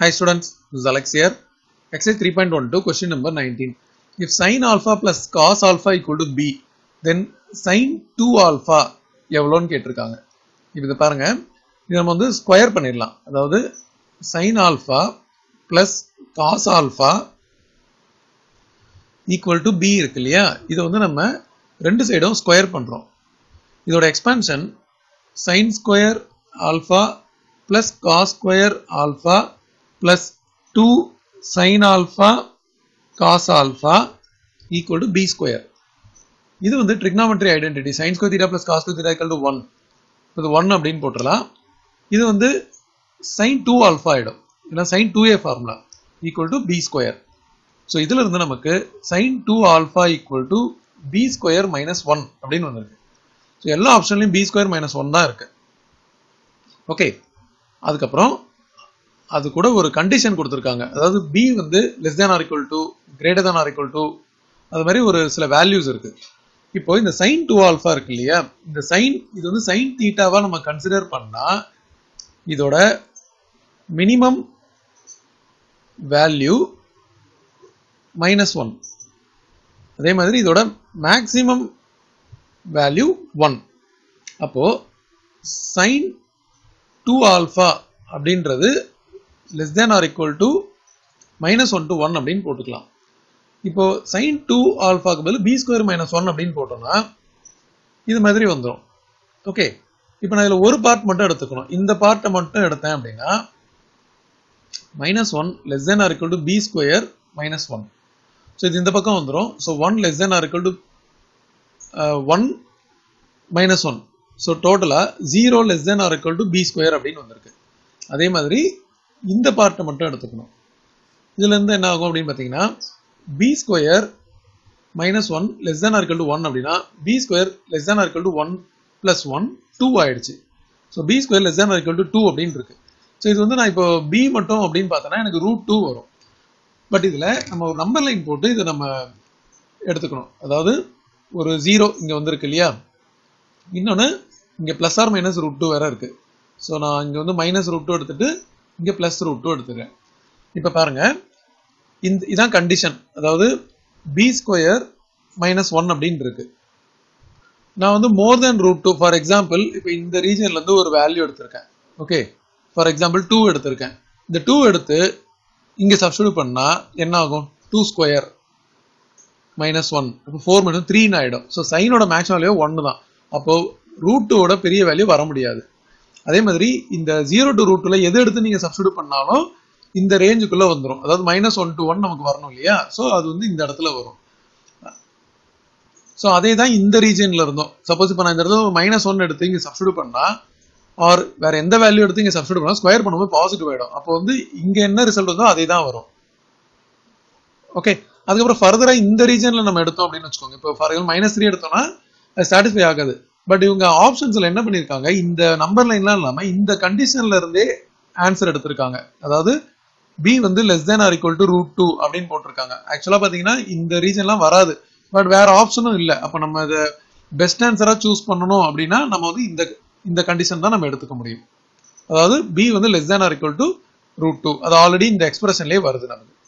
Hi students, this is Alex here. Exercise 3.12, question number 19. If sin alpha plus cos alpha equal to b, then sin 2 alpha எவ்வளோன்னு கேட்டிருக்காங்க இப்போ இதை பாருங்க இது நம்ம வந்து ஸ்கொயர் பண்ணிடலாம் அதாவது sin alpha plus cos alpha equal to B இருக்கு இல்லையா இதை வந்து நம்ம ரெண்டு சைடும் ஸ்கொயர் பண்ணுறோம் இதோட expansion sin square alpha plus cos square alpha plus two sine alpha cos alpha equal to B square இது வந்து trigonometry identity sine square theta plus cos square theta equal to one இது one அப்படின்னு போட்டுடலாம் இது வந்து sine two alpha ஆகிடும் ஏன்னா sine two A formula equal to B square so இதுல இருந்து நமக்கு sine two alpha equal to B square minus one அப்படின்னு வந்திருக்கு ஸோ எல்லா ஆப்ஷன்லையும் பி ஸ்கொயர் மைனஸ் ஒன் தான் இருக்கு ஓகே அதுக்கப்புறம் அது கூட ஒரு கண்டிஷன் கொடுத்துருக்காங்க அதாவது பி வந்து less than or equal to greater than or equal to அது மாதிரி ஒரு சில வேல்யூஸ் இருக்கு இப்போ இந்த சைன் டூ ஆல்ஃபா இருக்கு இல்லையா இந்த சைன் இது வந்து சைன் தீட்டாவா நம்ம கன்சிடர் பண்ணா இதோட மினிமம் வேல்யூ மைனஸ் ஒன் அதே மாதிரி இதோட மேக்சிமம் வேல்யூ ஒன் அப்போ சைன் டூ ஆல்ஃபா அப்படின்றது less than or equal to minus one to one அப்படின்னு போட்டுக்கலாம் இப்போ சைன் டூ ஆல்ஃபாக்கு பதில் பி ஸ்கொயர் மைனஸ் ஒன் அப்படின்னு போட்டோம்னா இது மாதிரி வந்துடும் ஓகே இப்போ நான் இதில் ஒரு பார்ட் மட்டும் எடுத்துக்கணும் இந்த பார்ட்டை மட்டும் எடுத்தேன் அப்படின்னா minus one less than or equal to B square minus one so இது இந்த பக்கம் வந்துடும் so one less than or equal to one minus one so டோட்டலாக zero less than or equal to B square அப்படின்னு வந்திருக்கு அதே மாதிரி இந்த பார்ட்டை மட்டும் எடுத்துக்கணும் இதுல இருந்து என்ன ஆகும் அப்படின்னு பார்த்தீங்கன்னா B square minus one less than or equal to one அப்படின்னா B square less than or equal to one plus one two ஆயிடுச்சு so B square less than or equal to two அப்படின்னு இருக்கு ஸோ இது வந்து நான் இப்போ B மட்டும் அப்படின்னு பார்த்தோன்னா எனக்கு ரூட் டூ வரும் பட் இதில் நம்ம ஒரு நம்பர் லைன் போட்டு இதை நம்ம எடுத்துக்கணும் அதாவது ஒரு ஜீரோ இங்கே வந்திருக்கு இல்லையா இன்னொன்று இங்கே plus or minus root two வேற இருக்கு ஸோ நான் இங்கே வந்து மைனஸ் ரூட் டூ எடுத்துட்டு இங்கே ப்ளஸ் ரூட் டூ எடுத்துக்கிறேன் இப்போ பாருங்க இந்த இதான் கண்டிஷன் அதாவது பி ஸ்கொயர் மைனஸ் ஒன் அப்படின்னு இருக்கு நான் வந்து more than root two for example இப்போ இந்த ரீஜன்ல இருந்து ஒரு வேல்யூ எடுத்திருக்கேன் ஓகே ஃபார் எக்ஸாம்பிள் டூ எடுத்திருக்கேன் இந்த டூ எடுத்து இங்கே சப்ஸ்டியூட் பண்ணா என்ன ஆகும் டூ ஸ்கொயர் மைனஸ் ஒன் அப்போ ஃபோர் மைனஸ் த்ரீன்னு ஆகிடும் ஸோ சைனோட மேக்ஸிமம் வேல்யூ ஒன்று தான் அப்போ ரூட் டூவோட பெரிய வேல்யூ வர முடியாது அதே மாதிரி இந்த ஜீரோ டு ரூட் டூல எது எடுத்து நீங்கள் சப்ஸ்டியூட் பண்ணாலும் இந்த ரேஞ்சுக்குள்ள வந்துடும் அதாவது மைனஸ் ஒன் டு ஒன் நமக்கு வரணும் இல்லையா ஸோ அது வந்து இந்த இடத்துல வரும் ஸோ அதே தான் இந்த ரீஜன்ல இருந்தோம் சப்போஸ் இப்போ நான் இந்த இடத்துல மைனஸ் ஒன் எடுத்து இங்கே சப்ஸ்டியூட் பண்ணா ஆர் வேற எந்த வேல்யூ எடுத்து இங்கே சப்ஸ்டியூட் பண்ணா ஸ்கொயர் பண்ணும்போது பாசிட்டிவ் ஆயிடும் அப்போ வந்து இங்க என்ன ரிசல்ட் வந்தோ அதே தான் வரும் ஓகே அதுக்கப்புறம் ஃபர்தரா இந்த ரீஜன்ல நம்ம எடுத்தோம் அப்படின்னு வச்சுக்கோங்க இப்போ ஃபார் எக்ஸாம்பிள் மைனஸ் த்ரீ எடுத்தோம்னா அது சாட்டிஸ்ஃபை ஆகாது பட் இவங்க ஆப்ஷன்ஸ்ல என்ன பண்ணிருக்காங்க இந்த நம்பர் லைன்லாம் இல்லாம இந்த கண்டிஷன்ல இருந்தே ஆன்சர் எடுத்திருக்காங்க அதாவது பி வந்து less than or equal to root two அப்படின்னு போட்டிருக்காங்க ஆக்சுவலா பாத்தீங்கன்னா இந்த ரீஜன்லாம் வராது பட் வேற ஆப்ஷனும் இல்லை அப்ப நம்ம இதை பெஸ்ட் ஆன்சரா சூஸ் பண்ணணும் அப்படின்னா நம்ம வந்து இந்த இந்த கண்டிஷன் தான் நம்ம எடுத்துக்க முடியும் அதாவது பி வந்து less than or equal to root two அது ஆல்ரெடி இந்த எக்ஸ்பிரஷன்லேயே வருது நமக்கு